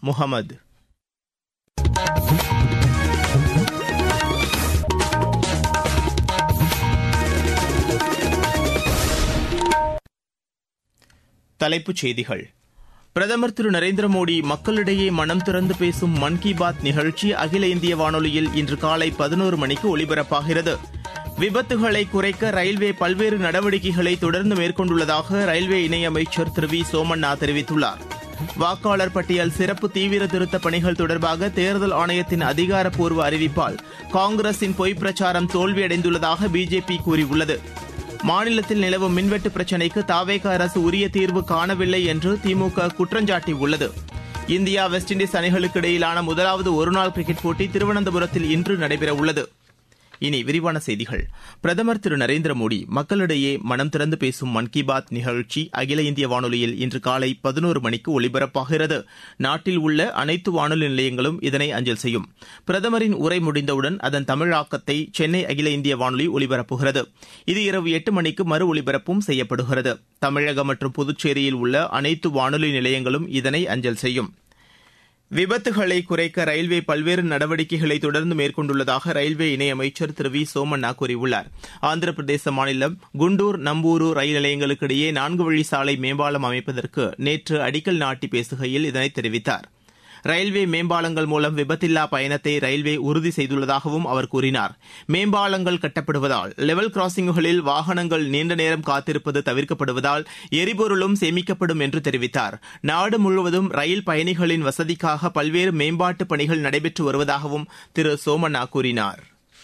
முகமது தலைப்புச் செய்திகள் பிரதமர் திரு நரேந்திர மோடி மக்களிடையே மனம் திறந்து பேசும் மன் கி பாத் நிகழ்ச்சி அகில இந்திய வானொலியில் இன்று காலை பதினோரு மணிக்கு ஒலிபரப்பாகிறது விபத்துகளை குறைக்க ரயில்வே பல்வேறு நடவடிக்கைகளை தொடர்ந்து மேற்கொண்டுள்ளதாக ரயில்வே இணையமைச்சர் திரு வி சோமண்ணா தெரிவித்துள்ளார் வாக்காளர் பட்டியல் சிறப்பு தீவிர திருத்தப் பணிகள் தொடர்பாக தேர்தல் ஆணையத்தின் அதிகாரப்பூர்வ அறிவிப்பால் காங்கிரசின் பொய் பிரச்சாரம் தோல்வியடைந்துள்ளதாக பிஜேபி கூறியுள்ளது மாநிலத்தில் நிலவும் மின்வெட்டு பிரச்சினைக்கு தாவேக அரசு உரிய தீர்வு காணவில்லை என்று திமுக குற்றஞ்சாட்டியுள்ளது இந்தியா வெஸ்ட் இண்டீஸ் அணிகளுக்கு இடையிலான முதலாவது ஒருநாள் கிரிக்கெட் போட்டி திருவனந்தபுரத்தில் இன்று நடைபெறவுள்ளது இனி விரிவான செய்திகள் பிரதமர் திரு நரேந்திர மோடி மக்களிடையே மனம் திறந்து பேசும் மன் கி பாத் நிகழ்ச்சி அகில இந்திய வானொலியில் இன்று காலை பதினோரு மணிக்கு ஒலிபரப்பாகிறது நாட்டில் உள்ள அனைத்து வானொலி நிலையங்களும் இதனை அஞ்சல் செய்யும் பிரதமரின் உரை முடிந்தவுடன் அதன் தமிழாக்கத்தை சென்னை அகில இந்திய வானொலி ஒலிபரப்புகிறது இது இரவு எட்டு மணிக்கு மறு ஒலிபரப்பும் செய்யப்படுகிறது தமிழகம் மற்றும் புதுச்சேரியில் உள்ள அனைத்து வானொலி நிலையங்களும் இதனை அஞ்சல் செய்யும் விபத்துகளை குறைக்க ரயில்வே பல்வேறு நடவடிக்கைகளை தொடர்ந்து மேற்கொண்டுள்ளதாக ரயில்வே இணையமைச்சர் திரு வி சோமண்ணா கூறியுள்ளார் ஆந்திர பிரதேச மாநிலம் குண்டூர் நம்பூரு ரயில் நிலையங்களுக்கு இடையே நான்கு வழி சாலை மேம்பாலம் அமைப்பதற்கு நேற்று அடிக்கல் நாட்டி பேசுகையில் இதனை தெரிவித்தார் ரயில்வே மேம்பாலங்கள் மூலம் விபத்தில்லா பயணத்தை ரயில்வே உறுதி செய்துள்ளதாகவும் அவர் கூறினார் மேம்பாலங்கள் கட்டப்படுவதால் லெவல் கிராசிங்குகளில் வாகனங்கள் நீண்ட நேரம் காத்திருப்பது தவிர்க்கப்படுவதால் எரிபொருளும் சேமிக்கப்படும் என்று தெரிவித்தார் நாடு முழுவதும் ரயில் பயணிகளின் வசதிக்காக பல்வேறு மேம்பாட்டு பணிகள் நடைபெற்று வருவதாகவும் திரு சோமண்ணா கூறினார்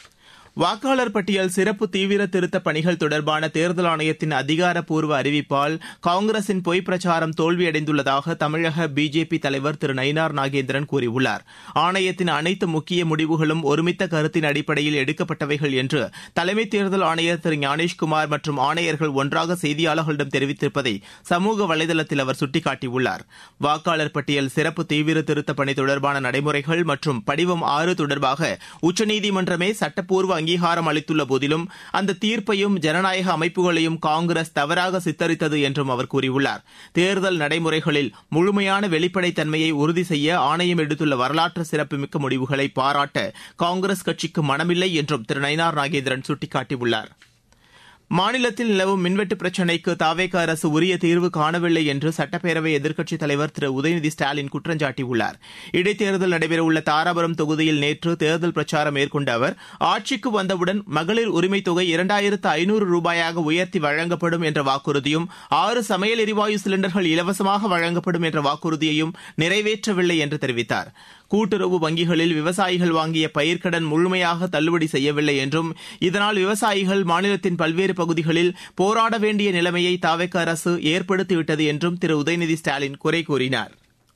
வாக்காளர் பட்டியல் சிறப்பு தீவிர திருத்தப் பணிகள் தொடர்பான தேர்தல் ஆணையத்தின் அதிகாரப்பூர்வ அறிவிப்பால் காங்கிரசின் பொய் பிரச்சாரம் தோல்வியடைந்துள்ளதாக தமிழக பிஜேபி தலைவர் திரு நயினார் நாகேந்திரன் கூறியுள்ளார் ஆணையத்தின் அனைத்து முக்கிய முடிவுகளும் ஒருமித்த கருத்தின் அடிப்படையில் எடுக்கப்பட்டவைகள் என்று தலைமை தேர்தல் ஆணையர் திரு ஞானேஷ்குமார் மற்றும் ஆணையர்கள் ஒன்றாக செய்தியாளர்களிடம் தெரிவித்திருப்பதை சமூக வலைதளத்தில் அவர் சுட்டிக்காட்டியுள்ளார் வாக்காளர் பட்டியல் சிறப்பு தீவிர திருத்தப் பணி தொடர்பான நடைமுறைகள் மற்றும் படிவம் ஆறு தொடர்பாக உச்சநீதிமன்றமே சட்டப்பூர்வ அங்கீகாரம் அளித்துள்ள போதிலும் அந்த தீர்ப்பையும் ஜனநாயக அமைப்புகளையும் காங்கிரஸ் தவறாக சித்தரித்தது என்றும் அவர் கூறியுள்ளார் தேர்தல் நடைமுறைகளில் முழுமையான வெளிப்படைத்தன்மையை உறுதி செய்ய ஆணையம் எடுத்துள்ள வரலாற்று சிறப்புமிக்க முடிவுகளை பாராட்ட காங்கிரஸ் கட்சிக்கு மனமில்லை என்றும் திரு நயினார் நாகேந்திரன் சுட்டிக்காட்டியுள்ளார் மாநிலத்தில் நிலவும் மின்வெட்டு பிரச்சினைக்கு தாவேக அரசு உரிய தீர்வு காணவில்லை என்று சட்டப்பேரவை எதிர்க்கட்சித் தலைவர் திரு உதயநிதி ஸ்டாலின் குற்றஞ்சாட்டியுள்ளார் இடைத்தேர்தல் நடைபெறவுள்ள தாராபுரம் தொகுதியில் நேற்று தேர்தல் பிரச்சாரம் மேற்கொண்ட அவர் ஆட்சிக்கு வந்தவுடன் மகளிர் உரிமைத் தொகை இரண்டாயிரத்து ஐநூறு ரூபாயாக உயர்த்தி வழங்கப்படும் என்ற வாக்குறுதியும் ஆறு சமையல் எரிவாயு சிலிண்டர்கள் இலவசமாக வழங்கப்படும் என்ற வாக்குறுதியையும் நிறைவேற்றவில்லை என்று தெரிவித்தார் கூட்டுறவு வங்கிகளில் விவசாயிகள் வாங்கிய பயிர்க்கடன் முழுமையாக தள்ளுபடி செய்யவில்லை என்றும் இதனால் விவசாயிகள் மாநிலத்தின் பல்வேறு பகுதிகளில் போராட வேண்டிய நிலைமையை தாவேக்க அரசு ஏற்படுத்திவிட்டது என்றும் திரு உதயநிதி ஸ்டாலின் குறை கூறினார்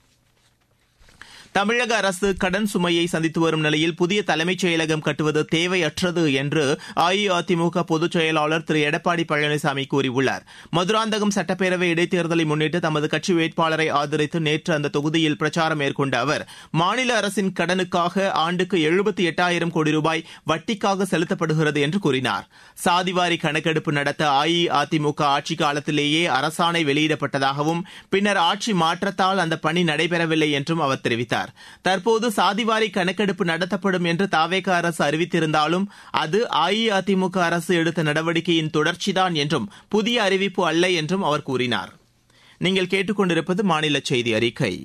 தமிழக அரசு கடன் சுமையை சந்தித்து வரும் நிலையில் புதிய தலைமைச் செயலகம் கட்டுவது தேவையற்றது என்று அஇஅதிமுக பொதுச் செயலாளர் திரு எடப்பாடி பழனிசாமி கூறியுள்ளார் மதுராந்தகம் சட்டப்பேரவை இடைத்தேர்தலை முன்னிட்டு தமது கட்சி வேட்பாளரை ஆதரித்து நேற்று அந்த தொகுதியில் பிரச்சாரம் மேற்கொண்ட அவர் மாநில அரசின் கடனுக்காக ஆண்டுக்கு எழுபத்தி எட்டாயிரம் கோடி ரூபாய் வட்டிக்காக செலுத்தப்படுகிறது என்று கூறினார் சாதிவாரி கணக்கெடுப்பு நடத்த அஇஅதிமுக ஆட்சி காலத்திலேயே அரசாணை வெளியிடப்பட்டதாகவும் பின்னர் ஆட்சி மாற்றத்தால் அந்த பணி நடைபெறவில்லை என்றும் அவர் தெரிவித்தார் தற்போது சாதிவாரி கணக்கெடுப்பு நடத்தப்படும் என்று தாவேக அரசு அறிவித்திருந்தாலும் அது அஇஅதிமுக அரசு எடுத்த நடவடிக்கையின் தொடர்ச்சிதான் என்றும் புதிய அறிவிப்பு அல்ல என்றும் அவர் கூறினார் நீங்கள் கேட்டுக்கொண்டிருப்பது மாநில செய்தி அறிக்கை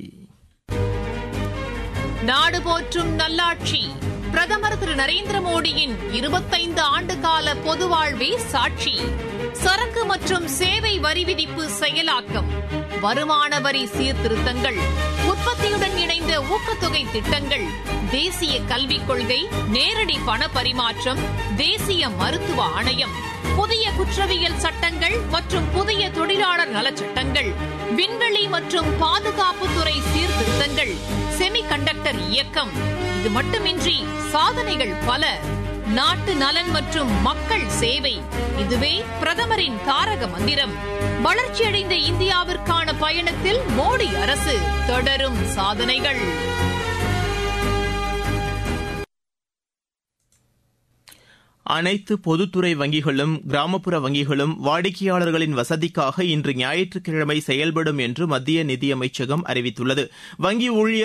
நாடு போற்றும் நல்லாட்சி பிரதமர் திரு நரேந்திர மோடியின் இருபத்தைந்து ஆண்டு கால பொது வாழ்வே சாட்சி சரக்கு மற்றும் சேவை வரி விதிப்பு செயலாக்கம் வருமான வரி சீர்திருத்தங்கள் உற்பத்தியுடன் இணைந்த ஊக்கத்தொகை திட்டங்கள் தேசிய கல்விக் கொள்கை நேரடி பண பரிமாற்றம் தேசிய மருத்துவ ஆணையம் புதிய குற்றவியல் சட்டங்கள் மற்றும் புதிய தொழிலாளர் நலச்சட்டங்கள் விண்வெளி மற்றும் பாதுகாப்புத்துறை சீர்திருத்தங்கள் செமி கண்டக்டர் இயக்கம் இது மட்டுமின்றி சாதனைகள் பல நாட்டு நலன் மற்றும் மக்கள் சேவை இதுவே பிரதமரின் தாரக மந்திரம் வளர்ச்சியடைந்த இந்தியாவிற்கான பயணத்தில் மோடி அரசு தொடரும் சாதனைகள் அனைத்து பொதுத்துறை வங்கிகளும் கிராமப்புற வங்கிகளும் வாடிக்கையாளர்களின் வசதிக்காக இன்று ஞாயிற்றுக்கிழமை செயல்படும் என்று மத்திய நிதியமைச்சகம் அறிவித்துள்ளது வங்கி ஊழியர்